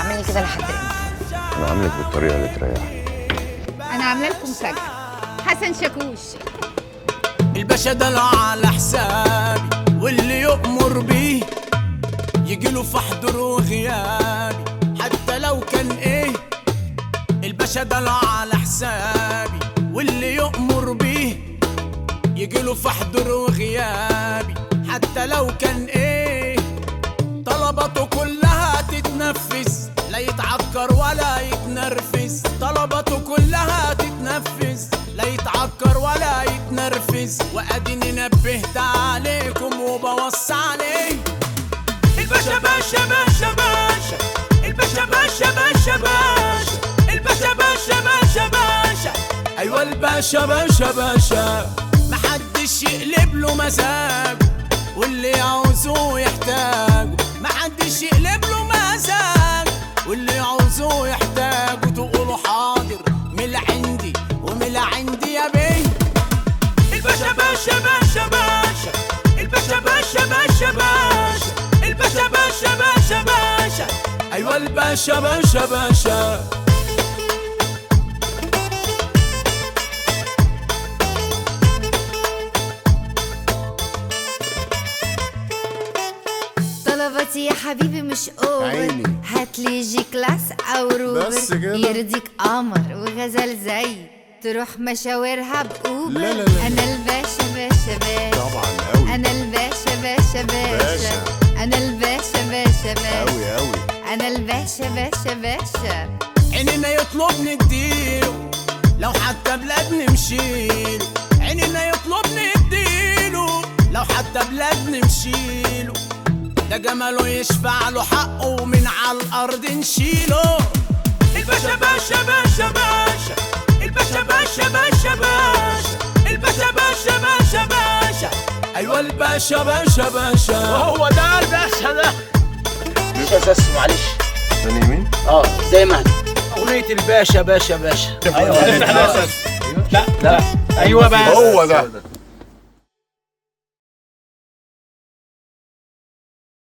هتعملي كده لحد امتى انا عاملك بالطريقه اللي تريحك انا عامله لكم فجأة حسن شاكوش الباشا دلع على حسابي واللي يؤمر بيه يجيله في حضور وغيابي حتى لو كان ايه الباشا دلع على حسابي واللي يؤمر بيه يجيله في حضور وغيابي حتى لو كان ايه طلباته كلها تتنفذ لا يتعكر ولا يتنرفز طلباته كلها تتنفذ لا يتعكر ولا يتنرفز واديني نبهت عليكم وبوصي عليه الباشا باشا باشا باشا الباشا باشا باشا باشا الباشا باشا باشا باشا ايوه الباشا باشا باشا محدش يقلب له مزاج واللي يعوزه يحتاج محدش يقلب له مزاج واللي يعوزه يحتاج وتقولوا حاضر من عندي ومن عندي يا بيه الباشا باشا باشا باشا الباشا باشا باشا باشا الباشا باشا باشا باشا ايوه الباشا باشا باشا طلباتي يا حبيبي مش اوفر عيني. هاتلي جي كلاس او روبر بس كده؟ يرضيك قمر وغزل زي تروح مشاورها بأوبر لا لا لا. انا الباشا باشا باشا طبعا قوي انا الباشا باشا باشا باشا. انا الباشا باشا باشا قوي قوي انا الباشا باشا باشا عينينا يطلبني اديله لو حتى بلاد نمشيله عينينا يطلبني اديله لو حتى بلاد نمشيله ده جماله يشفع له حقه ومن على الارض نشيله الباشا باشا باشا باشا الباشا باشا باشا باشا الباشا باشا باشا باشا ايوه الباشا باشا باشا هو ده الباشا ده مش اساس معلش ثاني مين؟ اه زي ما اغنية الباشا باشا باشا ايوه الأساس. لا لا ايوه بس هو ده